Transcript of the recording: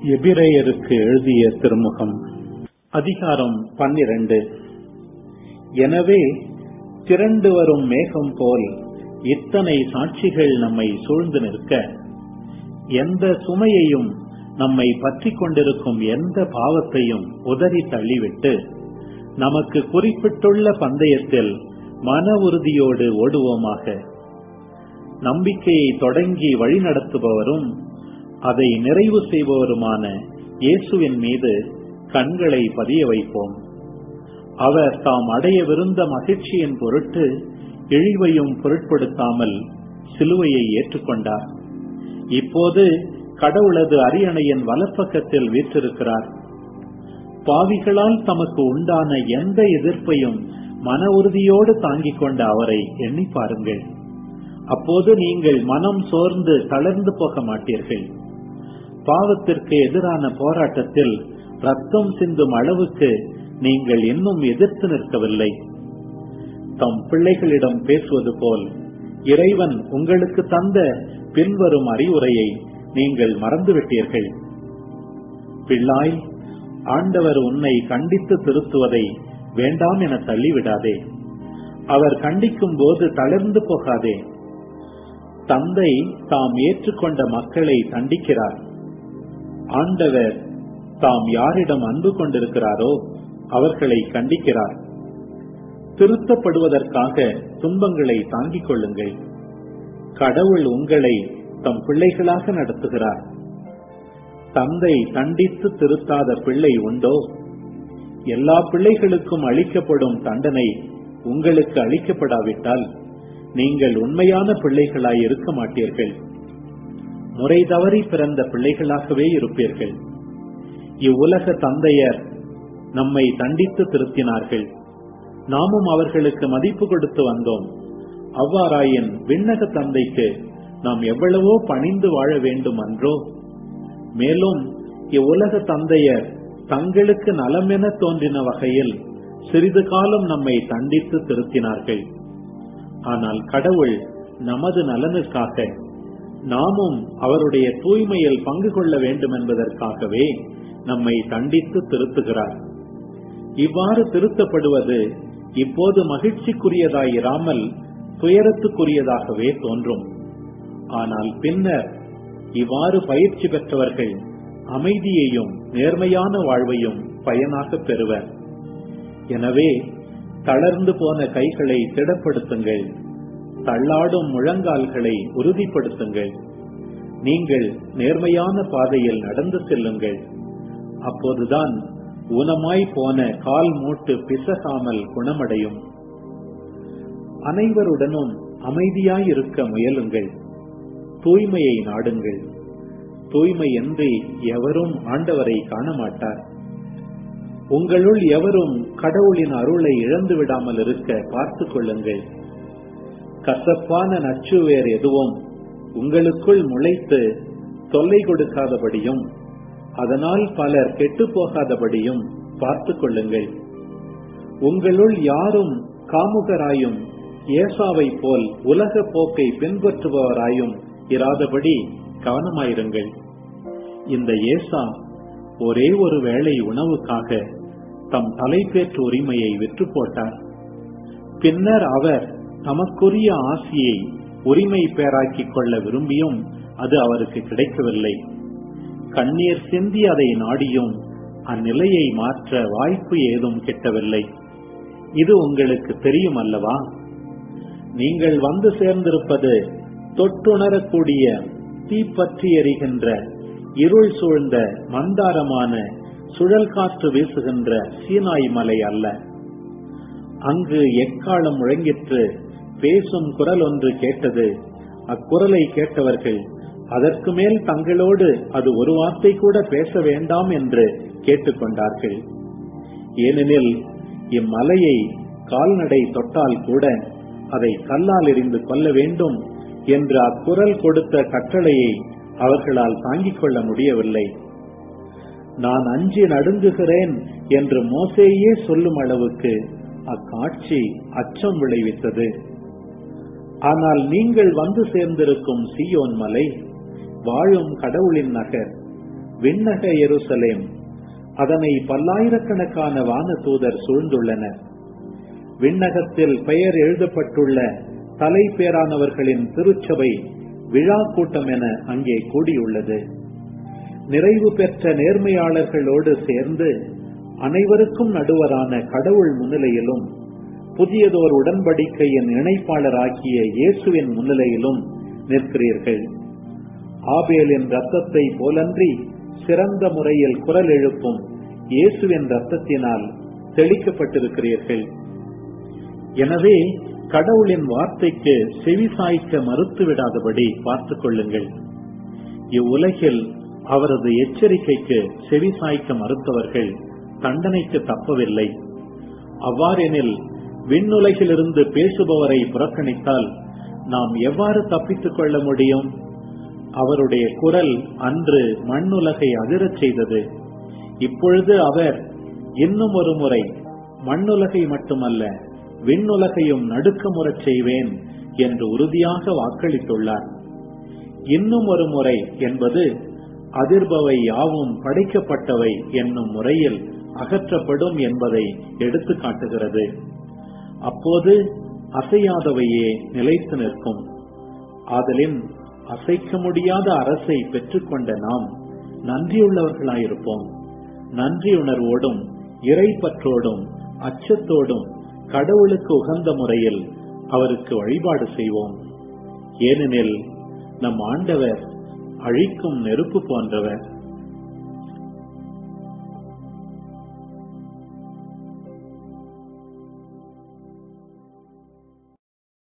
எபிரேயருக்கு எழுதிய திருமுகம் அதிகாரம் பன்னிரண்டு எனவே திரண்டு வரும் மேகம் போல் இத்தனை சாட்சிகள் நம்மை சூழ்ந்து நிற்க எந்த சுமையையும் நம்மை பற்றிக் கொண்டிருக்கும் எந்த பாவத்தையும் உதறி தள்ளிவிட்டு நமக்கு குறிப்பிட்டுள்ள பந்தயத்தில் மன உறுதியோடு ஓடுவோமாக நம்பிக்கையை தொடங்கி வழிநடத்துபவரும் அதை நிறைவு செய்பவருமான இயேசுவின் மீது கண்களை பதிய வைப்போம் அவர் தாம் அடையவிருந்த மகிழ்ச்சியின் பொருட்டு இழிவையும் பொருட்படுத்தாமல் சிலுவையை ஏற்றுக்கொண்டார் இப்போது கடவுளது அரியணையின் வலப்பக்கத்தில் வீற்றிருக்கிறார் பாவிகளால் தமக்கு உண்டான எந்த எதிர்ப்பையும் மன உறுதியோடு தாங்கிக் கொண்ட அவரை எண்ணி பாருங்கள் அப்போது நீங்கள் மனம் சோர்ந்து தளர்ந்து போக மாட்டீர்கள் பாவத்திற்கு எதிரான போராட்டத்தில் ரத்தம் சிந்தும் அளவுக்கு நீங்கள் இன்னும் எதிர்த்து நிற்கவில்லை தம் பிள்ளைகளிடம் பேசுவது போல் இறைவன் உங்களுக்கு தந்த பின்வரும் அறிவுரையை நீங்கள் மறந்துவிட்டீர்கள் பிள்ளாய் ஆண்டவர் உன்னை கண்டித்து திருத்துவதை வேண்டாம் என தள்ளிவிடாதே அவர் கண்டிக்கும் போது தளர்ந்து போகாதே தந்தை தாம் ஏற்றுக்கொண்ட மக்களை தண்டிக்கிறார் ஆண்டவர் தாம் யாரிடம் அன்பு கொண்டிருக்கிறாரோ அவர்களை கண்டிக்கிறார் திருத்தப்படுவதற்காக துன்பங்களை தாங்கிக் கொள்ளுங்கள் கடவுள் உங்களை தம் பிள்ளைகளாக நடத்துகிறார் தந்தை தண்டித்து திருத்தாத பிள்ளை உண்டோ எல்லா பிள்ளைகளுக்கும் அளிக்கப்படும் தண்டனை உங்களுக்கு அளிக்கப்படாவிட்டால் நீங்கள் உண்மையான பிள்ளைகளாய் இருக்க மாட்டீர்கள் முறை தவறி பிறந்த பிள்ளைகளாகவே இருப்பீர்கள் இவ்வுலக தந்தையர் நம்மை தண்டித்து திருத்தினார்கள் நாமும் அவர்களுக்கு மதிப்பு கொடுத்து வந்தோம் அவ்வாறாயின் விண்ணக தந்தைக்கு நாம் எவ்வளவோ பணிந்து வாழ வேண்டும் அன்றோ மேலும் இவ்வுலக தந்தையர் தங்களுக்கு நலமென தோன்றின வகையில் சிறிது காலம் நம்மை தண்டித்து திருத்தினார்கள் ஆனால் கடவுள் நமது நலனுக்காக நாமும் அவருடைய தூய்மையில் பங்கு கொள்ள வேண்டும் என்பதற்காகவே நம்மை தண்டித்து திருத்துகிறார் இவ்வாறு திருத்தப்படுவது இப்போது மகிழ்ச்சிக்குரியதாயிராமல் துயரத்துக்குரியதாகவே தோன்றும் ஆனால் பின்னர் இவ்வாறு பயிற்சி பெற்றவர்கள் அமைதியையும் நேர்மையான வாழ்வையும் பயனாக பெறுவர் எனவே தளர்ந்து போன கைகளை திடப்படுத்துங்கள் தள்ளாடும் முழங்கால்களை உறுதிப்படுத்துங்கள் நீங்கள் நேர்மையான பாதையில் நடந்து செல்லுங்கள் அப்போதுதான் ஊனமாய் போன கால் மூட்டு பிசகாமல் குணமடையும் அனைவருடனும் அமைதியாய் இருக்க முயலுங்கள் தூய்மையை நாடுங்கள் தூய்மையின்றி எவரும் ஆண்டவரை காண மாட்டார் உங்களுள் எவரும் கடவுளின் அருளை இழந்து விடாமல் இருக்க பார்த்துக் கொள்ளுங்கள் கசப்பான நச்சுவேர் எதுவும் உங்களுக்குள் முளைத்து தொல்லை கொடுக்காதபடியும் அதனால் பலர் கெட்டு போகாதபடியும் பார்த்துக் கொள்ளுங்கள் உங்களுள் யாரும் காமுகராயும் ஏசாவை போல் உலக போக்கை பின்பற்றுபவராயும் இராதபடி கவனமாயிருங்கள் இந்த ஏசா ஒரே ஒரு வேளை உணவுக்காக தம் தலைப்பேற்று உரிமையை விற்று போட்டார் பின்னர் அவர் தமக்குரிய ஆசியை உரிமை பேராக்கிக் கொள்ள விரும்பியும் அது அவருக்கு கிடைக்கவில்லை கண்ணீர் சிந்தி அதை நாடியும் அந்நிலையை மாற்ற வாய்ப்பு ஏதும் கிட்டவில்லை இது உங்களுக்கு தெரியும் அல்லவா நீங்கள் வந்து சேர்ந்திருப்பது தொட்டுணரக்கூடிய தீப்பற்றி எரிகின்ற இருள் சூழ்ந்த மந்தாரமான சுழல் காற்று வீசுகின்ற சீனாய் மலை அல்ல அங்கு எக்காலம் முழங்கிற்று பேசும் குரல் ஒன்று கேட்டது அக்குரலை கேட்டவர்கள் அதற்கு மேல் தங்களோடு அது ஒரு வார்த்தை கூட பேச வேண்டாம் என்று கேட்டுக்கொண்டார்கள் ஏனெனில் இம்மலையை கால்நடை தொட்டால் கூட அதை கல்லால் எறிந்து கொள்ள வேண்டும் என்று அக்குரல் கொடுத்த கட்டளையை அவர்களால் தாங்கிக் கொள்ள முடியவில்லை நான் அஞ்சி நடுங்குகிறேன் என்று மோசேயே சொல்லும் அளவுக்கு அக்காட்சி அச்சம் விளைவித்தது ஆனால் நீங்கள் வந்து சேர்ந்திருக்கும் சீயோன் மலை வாழும் கடவுளின் நகர் விண்ணக எருசலேம் அதனை பல்லாயிரக்கணக்கான வான தூதர் சூழ்ந்துள்ளனர் விண்ணகத்தில் பெயர் எழுதப்பட்டுள்ள தலைப்பேரானவர்களின் திருச்சபை விழா கூட்டம் என அங்கே கூடியுள்ளது நிறைவு பெற்ற நேர்மையாளர்களோடு சேர்ந்து அனைவருக்கும் நடுவரான கடவுள் முன்னிலையிலும் புதியதோர் உடன்படிக்கையின் இணைப்பாளராகிய இயேசுவின் முன்னிலையிலும் நிற்கிறீர்கள் ஆபேலின் ரத்தத்தை போலன்றி சிறந்த முறையில் குரல் எழுப்பும் இயேசுவின் ரத்தத்தினால் தெளிக்கப்பட்டிருக்கிறீர்கள் எனவே கடவுளின் வார்த்தைக்கு செவிசாய்க்க மறுத்துவிடாதபடி பார்த்துக் கொள்ளுங்கள் இவ்வுலகில் அவரது எச்சரிக்கைக்கு செவிசாய்க்க மறுத்தவர்கள் தண்டனைக்கு தப்பவில்லை அவ்வாறெனில் விண்ணுலகிலிருந்து பேசுபவரை புறக்கணித்தால் நாம் எவ்வாறு தப்பித்துக் கொள்ள முடியும் அவருடைய குரல் அன்று மண்ணுலகை அதிரச் செய்தது இப்பொழுது அவர் இன்னும் ஒரு முறை மண்ணுலகை மட்டுமல்ல விண்ணுலகையும் நடுக்கமுறச் செய்வேன் என்று உறுதியாக வாக்களித்துள்ளார் இன்னும் ஒரு முறை என்பது அதிர்பவை யாவும் படைக்கப்பட்டவை என்னும் முறையில் அகற்றப்படும் என்பதை எடுத்து காட்டுகிறது அப்போது அசையாதவையே நிலைத்து நிற்கும் ஆதலின் அசைக்க முடியாத அரசை பெற்றுக்கொண்ட நாம் நன்றியுள்ளவர்களாயிருப்போம் நன்றியுணர்வோடும் இறைப்பற்றோடும் அச்சத்தோடும் கடவுளுக்கு உகந்த முறையில் அவருக்கு வழிபாடு செய்வோம் ஏனெனில் நம் ஆண்டவர் அழிக்கும் நெருப்பு போன்றவர்